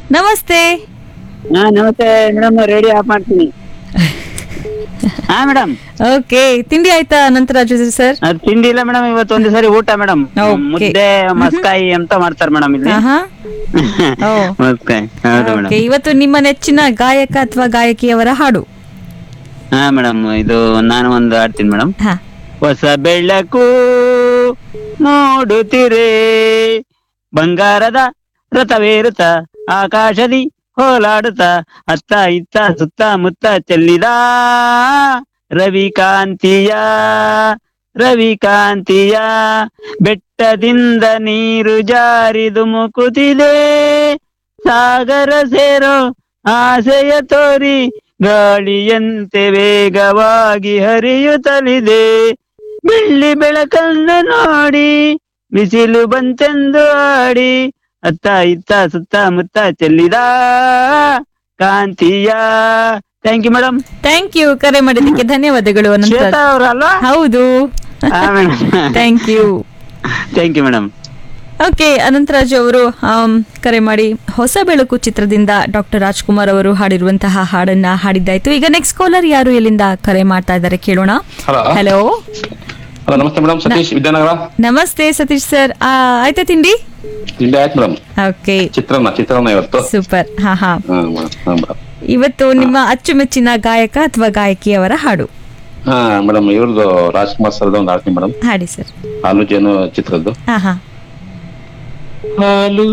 ನಮಸ್ತೆ ಹಾ ನಮಸ್ತೆ ಮೇಡಮ್ ರೇಡಿಯೋ ಆಫ್ ಮಾಡ್ತೀನಿ ಹಾ ಮೇಡಮ್ ಓಕೆ ತಿಂಡಿ ಆಯ್ತಾ ನಂತರಾಜು ಸರ್ ಅದ್ ತಿಂಡಿ ಇಲ್ಲ ಮೇಡಮ್ ಇವತ್ತು ಒಂದೇ ಸರಿ ಊಟ ಮೇಡಮ್ Okay. ಮುದ್ದೆ ಮಸ್ಕಾಯಿ ಅಂತ ಮಾಡ್ತಾರೆ ಮೇಡಮ್ ಇಲ್ಲಿ ಆಹಾ ಓ. ಮಸ್ಕಾಯಿ ಹೌದು ಮೇಡಮ್ ಓಕೆ ಇವತ್ತು ನಿಮ್ಮ ನೆಚ್ಚಿನ ಗಾಯಕ ಅಥವಾ ಗಾಯಕಿಯವರ ಹಾಡು ಹಾ ಮೇಡಮ್ ಇದು ನಾನು ಒಂದು ಆಡ್ತೀನಿ ಮೇಡಮ್ ಹಾ ಹೊಸ ಬೆಳಕು ಮೂಡುತ್ತಿರೆ ಬಂಗಾರದ ರಥವೇರುತ್ತ ಆಕಾಶದಿ ಹೋಲಾಡುತ್ತ ಅತ್ತ ಇತ್ತ ಸುತ್ತ ಮುತ್ತ ಚೆಲ್ಲಿದ ರವಿಕಾಂತಿಯ ರವಿಕಾಂತಿಯ ಬೆಟ್ಟದಿಂದ ನೀರು ಜಾರಿದು ಮುಕುತಿದೆ ಸಾಗರ ಸೇರೋ ಆಸೆಯ ತೋರಿ ಗಾಳಿಯಂತೆ ವೇಗವಾಗಿ ಹರಿಯುತ್ತಲಿದೆ ಬೆಳ್ಳಿ ಬೆಳಕನ್ನು ನೋಡಿ ಬಿಸಿಲು ಬಂತೆಂದು ಆಡಿ ಅತ್ತ ಇತ್ತ ಸುತ್ತ ಮುತ್ತ ಚೆಲ್ಲಿದ ಕಾಂತಿಯ thank you madam thank you ಕರೆ ಮಾಡಿದ್ದಕ್ಕೆ ಧನ್ಯವಾದಗಳು ಅನಂತ ಶ್ವೇತಾ ಅವರಲ್ವಾ ಹೌದು ಹಾ madam thank you thank you madam okay Anantharaj ಅವರು ಆಮ್, ಕರೆ ಮಾಡಿ ಹೊಸ ಬೆಳಕು ಚಿತ್ರದಿಂದ ಡಾಕ್ಟರ್ ರಾಜ್ಕುಮಾರ್ ಅವರು ಹಾಡಿರುವಂತಹ ಹಾಡನ್ನ ಹಾಡಿದ್ದಾಯ್ತು ಈಗ ನೆಕ್ಸ್ಟ್ ಕಾಲರ್ ಯಾರು ಎಲ್ಲಿಂದ ಕರೆ ಮಾಡ್ತಾ ಇದ್ದಾರೆ ಕೇಳೋಣ ಹಲೋ ಹಲೋ ಹಲೋ ನಮಸ್ತೆ ಮೇಡಮ್ ಸತೀಶ್ ವಿದ್ಯಾನಗರ ನಮಸ್ತೆ ಸತೀಶ್ ಸರ್ ಆಯ್ತಾ ತಿಂಡಿ ತಿಂಡಿ ಆಯ್ತು ಮೇಡಮ್ ಓಕೆ ಚಿತ್ರಾನ್ನ ಚಿತ್ರಾನ್ನ ಇವತ್ತು ಸೂಪರ್ ಹಾ ಹಾ ಹಾ ಮೇಡಮ್ ಹಾ ಮೇಡಮ್ ಇವತ್ತು ನಿಮ್ಮ ಅಚ್ಚುಮೆಚ್ಚಿನ ಗಾಯಕ ಅಥವಾ ಗಾಯಕಿಯವರ ಹಾಡು ಹಾ ಮೇಡಮ್ ಇವ್ರದ್ದು ರಾಜ್ಕುಮಾರ್ ಸರ್ದು ಒಂದು ಆಡ್ತೀನಿ ಮೇಡಮ್ ಹಾಡಿ ಸರ್ ಹಾಲು ಜೇನು ಚಿತ್ರದ್ದು ಹಾ ಹಾ ಹಾಲು